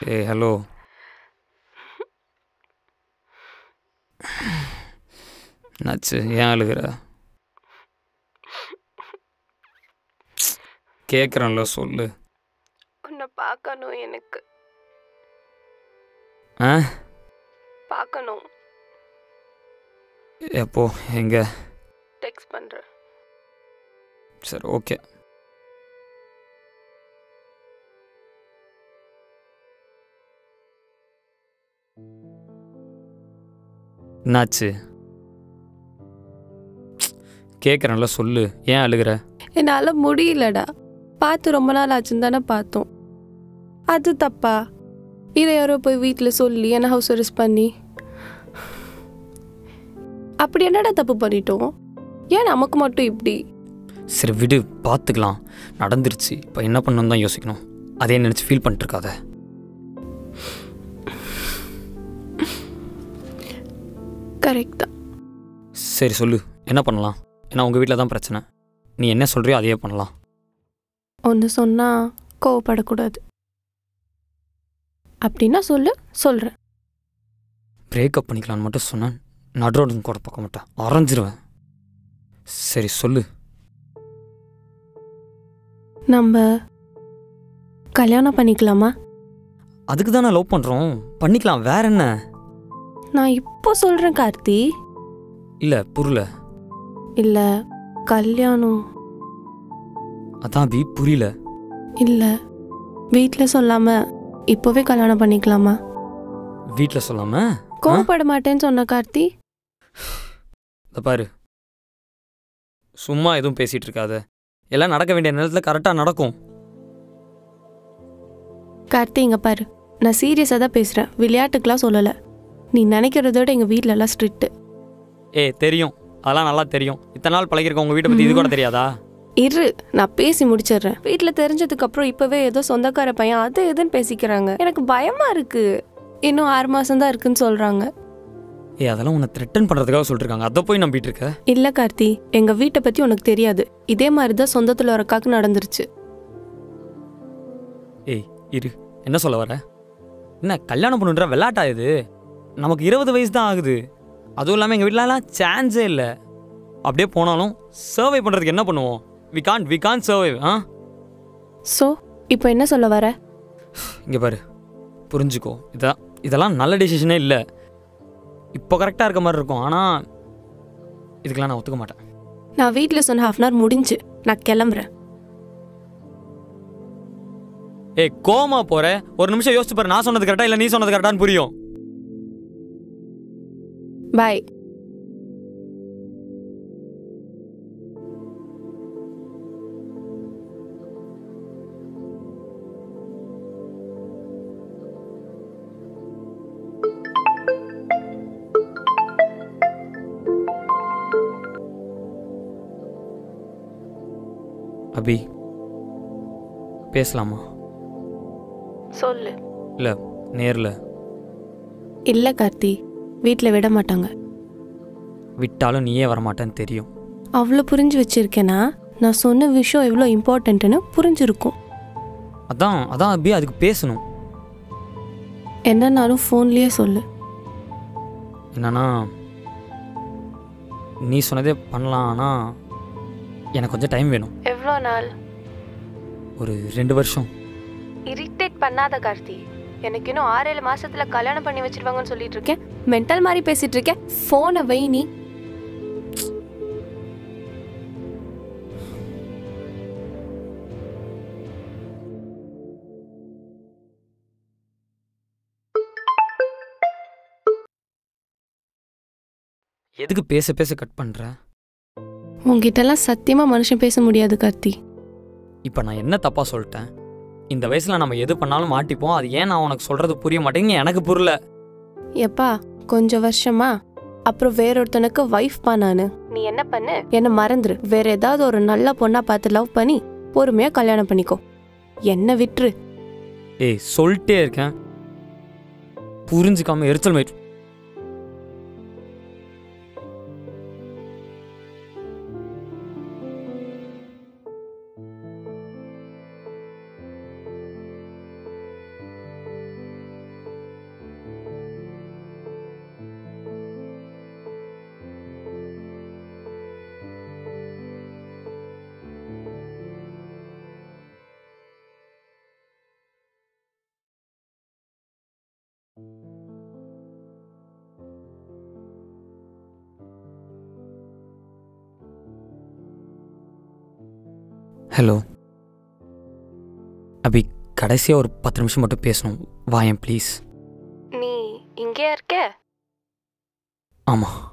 ஏய் ஹலோ என்னாச்சு ஏன் அழுகிற கேட்குறேன்ல சொல்லு உன்னை பார்க்கணும் எனக்கு ஆ பார்க்கணும் எப்போ எங்க டெக்ஸ்ட் பண்ணுறேன் சரி ஓகே என்னாச்சு கேட்குறேன்ல சொல்லு ஏன் அழுகிற என்னால் முடியலடா பார்த்து ரொம்ப நாள் ஆச்சுன்னு தானே பார்த்தோம் அது தப்பா இதை யாரோ போய் வீட்டில் சொல்லி என்ன ஹவுஸ் அரெஸ்ட் பண்ணி அப்படி என்னடா தப்பு பண்ணிட்டோம் ஏன் நமக்கு மட்டும் இப்படி சரி விடு பார்த்துக்கலாம் நடந்துருச்சு இப்போ என்ன பண்ணணும் தான் யோசிக்கணும் அதே நினச்சி ஃபீல் பண்ணிட்டு இருக்காத கரெக்ட் தான் சரி சொல்லு என்ன பண்ணலாம் ஏன்னா உங்கள் வீட்டில் தான் பிரச்சனை நீ என்ன சொல்கிறியோ அதையே பண்ணலாம் ஒன்று சொன்னால் கோவப்படக்கூடாது அப்படின்னா சொல்லு சொல்கிறேன் பிரேக்கப் பண்ணிக்கலான்னு மட்டும் சொன்னேன் நடுரோடு கூட பார்க்க மாட்டேன் அரைஞ்சிருவேன் சரி சொல்லு நம்ம கல்யாணம் பண்ணிக்கலாமா அதுக்கு தானே லவ் பண்ணுறோம் பண்ணிக்கலாம் வேற என்ன நான் இப்போ சொல்கிறேன் கார்த்தி இல்லை புரியல இல்லை கல்யாணம் அதான் பி புரியல இல்லை வீட்டில் சொல்லாமல் இப்போவே கல்யாணம் பண்ணிக்கலாமா வீட்டில் சொல்லாம கோவப்பட மாட்டேன்னு சொன்ன கார்த்தி இதை பாரு சும்மா எதுவும் பேசிகிட்டு இருக்காத எல்லாம் நடக்க வேண்டிய நேரத்தில் கரெக்டாக நடக்கும் கார்த்தி இங்கே பாரு நான் சீரியஸாக தான் பேசுகிறேன் விளையாட்டுக்கெலாம் சொல்லலை நீ நினைக்கிறத விட எங்கள் வீட்டிலலாம் ஸ்ட்ரிக்ட்டு ஏய் தெரியும் அதெல்லாம் நல்லா தெரியும் இத்தனை நாள் பழகிருக்க உங்கள் வீட்டை பற்றி இது கூட தெரியாதா இரு நான் பேசி முடிச்சிடுறேன் வீட்டில் தெரிஞ்சதுக்கு அப்புறம் இப்போவே ஏதோ சொந்தக்கார பையன் அது எதுன்னு பேசிக்கிறாங்க எனக்கு பயமாக இருக்கு இன்னும் ஆறு மாதம் தான் இருக்குன்னு சொல்கிறாங்க ஏய் அதெல்லாம் உன்னை த்ரெட்டன் பண்ணுறதுக்காக சொல்லிருக்காங்க அதை போய் நம்பிட்டு இருக்க இல்லை கார்த்தி எங்கள் வீட்டை பற்றி உனக்கு தெரியாது இதே மாதிரி தான் சொந்தத்தில் ஒரு அக்காக்கு நடந்துருச்சு ஏய் இரு என்ன சொல்ல வர என்ன கல்யாணம் பண்ணுன்ற விளையாட்டா இது நமக்கு இருபது வயசு தான் ஆகுது அதுவும் இல்லாமல் எங்கள் வீட்டிலலாம் சான்ஸே இல்லை அப்படியே போனாலும் சர்வை பண்ணுறதுக்கு என்ன பண்ணுவோம் we can we can survive ah so இப்போ என்ன சொல்ல வர இங்கே பாரு புரிஞ்சுக்கோ இதான் இதெல்லாம் நல்ல டெசிஷனே இல்லை இப்போ கரெக்டாக இருக்க மாதிரி இருக்கும் ஆனால் இதுக்கெல்லாம் நான் ஒத்துக்க மாட்டேன் நான் வீட்டில் சொன்ன ஹாஃப் அன் ஹவர் முடிஞ்சு நான் கிளம்புறேன் ஏய் கோமா போற ஒரு நிமிஷம் யோசிச்சு பாரு நான் சொன்னது கரெக்டா இல்லை நீ சொன்னது கரெக்டான்னு புரியும் பாய் அபி பேசலாமா சொல்லு இல்லை நேரில் இல்லை கார்த்தி வீட்டில் விட மாட்டாங்க விட்டாலும் நீயே வரமாட்டேன்னு தெரியும் அவ்வளோ புரிஞ்சு வச்சிருக்கேனா நான் சொன்ன விஷயம் எவ்வளோ இம்பார்ட்டன்ட்டுன்னு புரிஞ்சிருக்கும் அதான் அதான் அபி அதுக்கு பேசணும் என்னன்னாலும் ஃபோன்லேயே சொல்லு என்னன்னா நீ சொன்னதே பண்ணலாம் ஆனால் எனக்கு கொஞ்சம் டைம் வேணும் எவ்வளோ நாள் ஒரு ரெண்டு வருஷம் இரிட்டேட் பண்ணாத கார்த்தி எனக்கு இன்னும் ஆறு ஏழு மாசத்துல கல்யாணம் பண்ணி வச்சிருவாங்கன்னு சொல்லிட்டு இருக்கேன் மென்டல் மாதிரி பேசிட்டு இருக்கேன் ஃபோனை வை நீ எதுக்கு பேச பேச கட் பண்ணுற உங்ககிட்டலாம் சத்தியமா மனுஷன் பேச முடியாது கார்த்தி இப்போ நான் என்ன தப்பாக சொல்லிட்டேன் இந்த வயசில் நம்ம எது பண்ணாலும் மாட்டிப்போம் அது ஏன் நான் உனக்கு சொல்கிறது புரிய மாட்டேங்குது எனக்கு புரியல எப்பா கொஞ்சம் வருஷமா அப்புறம் வேற ஒருத்தனுக்கு வைஃப் பா நானு நீ என்ன பண்ணு என்ன மறந்துரு வேற ஏதாவது ஒரு நல்ல பொண்ணா பார்த்து லவ் பண்ணி பொறுமையா கல்யாணம் பண்ணிக்கோ என்ன விட்டுரு ஏய் சொல்லிட்டே இருக்கேன் புரிஞ்சுக்காம எரிச்சல் மயிர் ஹலோ அபி கடைசியாக ஒரு பத்து நிமிஷம் மட்டும் பேசணும் வாயேன் ப்ளீஸ் நீ இங்கேயா இருக்க ஆமாம்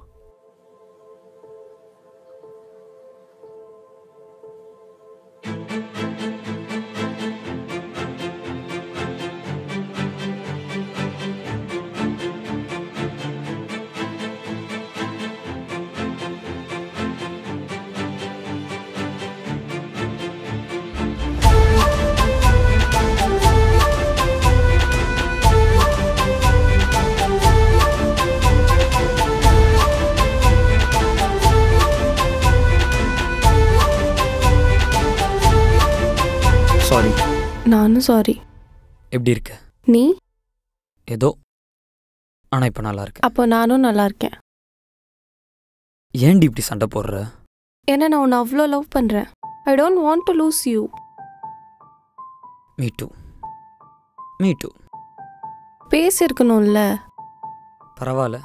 சாரி நானும் சாரி எப்படி இருக்க நீ ஏதோ ஆனால் இப்போ நல்லா இருக்கேன் அப்போ நானும் நல்லா இருக்கேன் ஏன்டி இப்படி சண்டை போடுற ஏன்னா நான் உன்னை அவ்வளோ லவ் பண்ணுறேன் I don't want to lose you me too me too பேசியிருக்கணும்ல பரவாயில்ல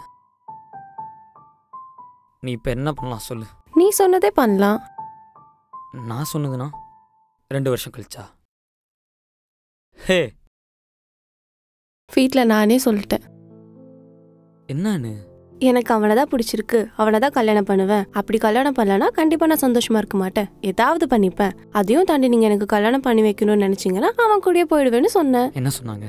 நீ இப்போ என்ன பண்ணலாம் சொல்லு நீ சொன்னதே பண்ணலாம் நான் சொன்னதுன்னா ரெண்டு வருஷம் கழிச்சா ஹே வீட்டில் நானே சொல்லிட்டேன் என்னன்னு எனக்கு அவனை தான் பிடிச்சிருக்கு அவனை தான் கல்யாணம் பண்ணுவேன் அப்படி கல்யாணம் பண்ணலனா கண்டிப்பாக நான் சந்தோஷமா இருக்க மாட்டேன் ஏதாவது பண்ணிப்பேன் அதையும் தாண்டி நீங்கள் எனக்கு கல்யாணம் பண்ணி வைக்கணும்னு நினச்சிங்கன்னா அவன் கூடயே போயிடுவேன்னு சொன்னேன் என்ன சொன்னாங்க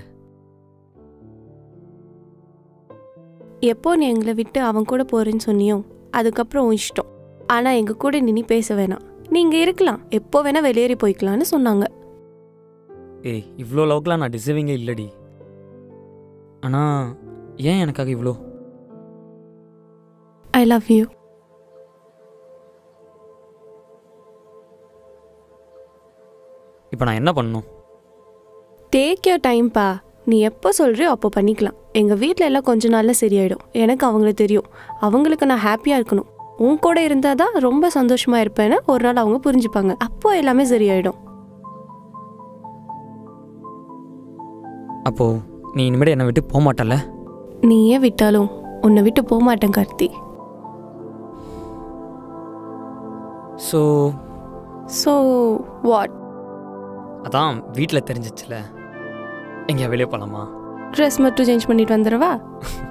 எப்போ நீ எங்களை விட்டு அவன் கூட போறேன்னு சொன்னியோ அதுக்கப்புறம் உன் இஷ்டம் ஆனால் எங்கள் கூட நின்று பேச வேணாம் நீங்கள் இருக்கலாம் எப்போ வேணா வெளியேறி போய்க்கலாம்னு சொன்னாங்க ஏய் இவ்வளோ லவ்க்கெலாம் நான் டிசர்விங்கே இல்லடி ஆனால் ஏன் எனக்காக இவ்வளோ ஐ லவ் யூ இப்போ நான் என்ன பண்ணணும் டேக் யோர் டைம்ப்பா நீ எப்போ சொல்றியோ அப்போ பண்ணிக்கலாம் எங்கள் வீட்டில் எல்லாம் கொஞ்ச நாளில் சரியாயிடும் எனக்கு அவங்களுக்கு தெரியும் அவங்களுக்கு நான் ஹாப்பியாக இருக்கணும் உன் கூட இருந்தால் தான் ரொம்ப சந்தோஷமாக இருப்பேன்னு ஒரு நாள் அவங்க புரிஞ்சுப்பாங்க அப்போ எல்லாமே சரியாயிடும் அப்போது நீ இனிமேல் என்னை விட்டு போக மாட்டல நீயே விட்டாலும் உன்னை விட்டு போக மாட்டேன் கார்த்தி ஸோ ஸோ வாட் அதான் வீட்டில் தெரிஞ்சிச்சுல எங்கேயா வெளியே போகலாமா ட்ரெஸ் மட்டும் சேஞ்ச் பண்ணிட்டு வந்துடவா